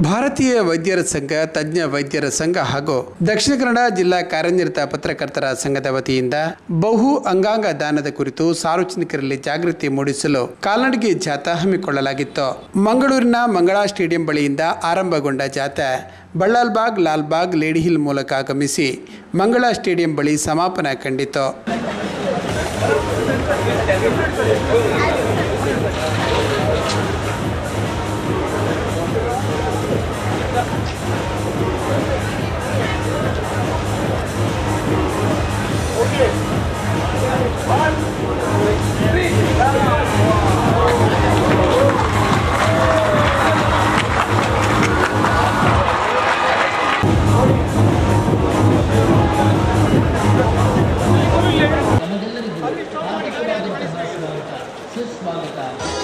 ಭಾರತೀಯ ವೈದ್ಯರ ಸಂಘ ತಜ್ಞ ವೈದ್ಯರ ಸಂಘ ಹಾಗೂ ದಕ್ಷಿಣ ಕನ್ನಡ ಜಿಲ್ಲಾ ಕಾರ್ಯನಿರತ ಪತ್ರಕರ್ತರ ಸಂಘದ ವತಿಯಿಂದ ಬಹು ಅಂಗಾಂಗ ದಾನದ ಕುರಿತು ಸಾರ್ವಜನಿಕರಲ್ಲಿ ಜಾಗೃತಿ ಮೂಡಿಸಲು ಕಾಲ್ನಡಿಗೆ ಜಾಥಾ ಹಮ್ಮಿಕೊಳ್ಳಲಾಗಿತ್ತು ಮಂಗಳೂರಿನ ಮಂಗಳಾ ಸ್ಟೇಡಿಯಂ ಬಳಿಯಿಂದ ಆರಂಭಗೊಂಡ ಜಾಥಾ ಬಳ್ಳಾಲ್ಬಾಗ್ ಲಾಲ್ಬಾಗ್ ಲೇಡಿ ಹಿಲ್ ಮೂಲಕ ಆಗಮಿಸಿ ಮಂಗಳಾ ಸ್ಟೇಡಿಯಂ ಬಳಿ ಸಮಾಪನ ಕಂಡಿತು ನಮಗೆಲ್ಲರಿಗೂ ಹಾರ್ದಿಕವಾದಂತಹ ಸ್ವಾಗತ ಸುಸ್ವಾಗತ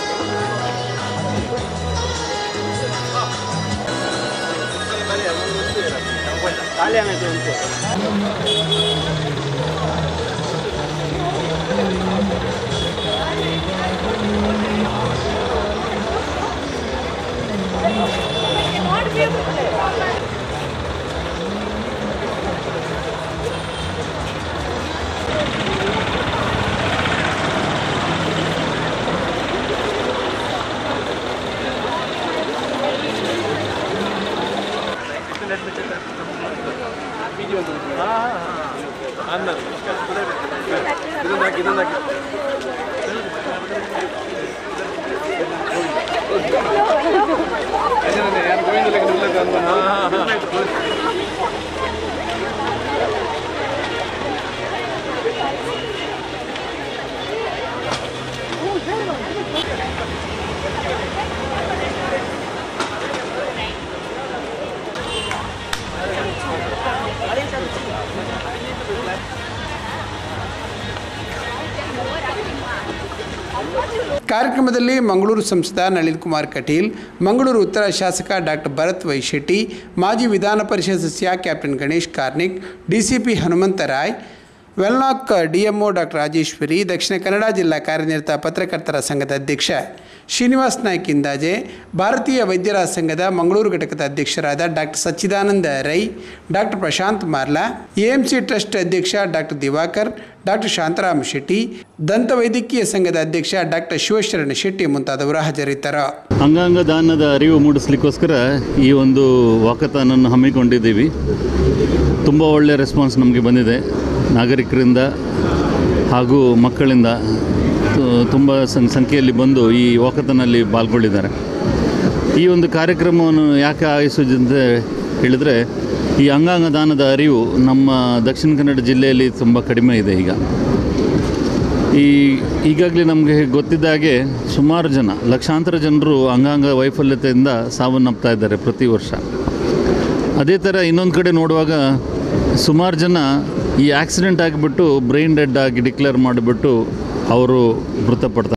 ಕಾರ್ಯಕ್ರಮದಲ್ಲಿ ಮಂಗಳೂರು ಸಂಸದ ನಳಿನ್ ಕುಮಾರ್ ಕಟೀಲ್ ಮಂಗಳೂರು ಉತ್ತರ ಶಾಸಕ ಡಾಕ್ಟರ್ ಭರತ್ ವೈಶೆಟ್ಟಿ ಮಾಜಿ ವಿಧಾನ ಪರಿಷತ್ ಸದಸ್ಯ ಕ್ಯಾಪ್ಟನ್ ಗಣೇಶ್ ಕಾರ್ನಿಕ್ ಡಿಸಿಪಿ ಹನುಮಂತರಾಯ್ ವೆಲ್ನಾಕ್ ಡಿಎಂಒ ಡಾಕ್ಟರ್ ರಾಜೇಶ್ವರಿ ದಕ್ಷಿಣ ಕನ್ನಡ ಜಿಲ್ಲಾ ಕಾರ್ಯನಿರತ ಪತ್ರಕರ್ತರ ಸಂಘದ ಅಧ್ಯಕ್ಷ ಶ್ರೀನಿವಾಸ್ ನಾಯ್ಕ್ ಇಂದಾಜೆ ಭಾರತೀಯ ವೈದ್ಯರ ಸಂಘದ ಮಂಗಳೂರು ಘಟಕದ ಅಧ್ಯಕ್ಷರಾದ doctor Sachidananda Rai doctor Prashanth Marla AMC trust ಅಧ್ಯಕ್ಷ ಡಾಕ್ಟರ್ ದಿವಾಕರ್ ಡಾಕ್ಟರ್ ಶಾಂತರಾಮ್ ಶೆಟ್ಟಿ ದಂತ ವೈದ್ಯಕೀಯ ಸಂಘದ ಅಧ್ಯಕ್ಷ ಡಾಕ್ಟರ್ ಶಿವಶರಣ ಶೆಟ್ಟಿ ಮುಂತಾದವರು ಹಾಜರಿದ್ದರು ಅಂಗಾಂಗ ದಾನದ ಅರಿವು ಮೂಡಿಸ್ಲಿಕ್ಕೋಸ್ಕರ ಈ ಒಂದು ವಾಕಥಾನನ್ನು ಹಮ್ಮಿಕೊಂಡಿದ್ದೀವಿ ತುಂಬ ಒಳ್ಳೆಯ ರೆಸ್ಪಾನ್ಸ್ ನಮಗೆ ಬಂದಿದೆ ನಾಗರಿಕರಿಂದ ಹಾಗೂ ಮಕ್ಕಳಿಂದ ತು- ತುಂಬ ಸಂ- ಸಂಖ್ಯೆಯಲ್ಲಿ ಬಂದು ಈ ವಾಕಥಾನಲ್ಲಿ ಪಾಲ್ಗೊಂಡಿದ್ದಾರೆ ಈ ಒಂದು ಕಾರ್ಯಕ್ರಮವನ್ನು ಯಾಕೆ ಆಯೋಜಿಸಿದಂತ ಹೇಳಿದರೆ ಈ ಅಂಗಾಂಗ ದಾನದ ಅರಿವು ನಮ್ಮ ದಕ್ಷಿಣ ಕನ್ನಡ ಜಿಲ್ಲೆಯಲ್ಲಿ ತುಂಬ ಕಡಿಮೆ ಇದೆ ಈಗ ಈ ಈಗಾಗಲೇ ನಮಗೆ ಗೊತ್ತಿದ್ದ ಹಾಗೆ ಸುಮಾರು ಜನ ಲಕ್ಷಾಂತರ ಜನರು ಅಂಗಾಂಗ ವೈಫಲ್ಯತೆಯಿಂದ ಸಾವನ್ನಪ್ತಾ ಇದ್ದಾರೆ ಪ್ರತಿ ವರ್ಷ ಅದೇ ಥರ ಇನ್ನೊಂದು ಕಡೆ ನೋಡುವಾಗ ಸುಮಾರು ಜನ ಈ ಆಕ್ಸಿಡೆಂಟ್ ಆಗಿಬಿಟ್ಟು ಬ್ರೈನ್ ಡೆಡ್ ಆಗಿ ಡಿಕ್ಲೇರ್ ಮಾಡಿಬಿಟ್ಟು ಅವರು ಮೃತಪಡ್ತಾರೆ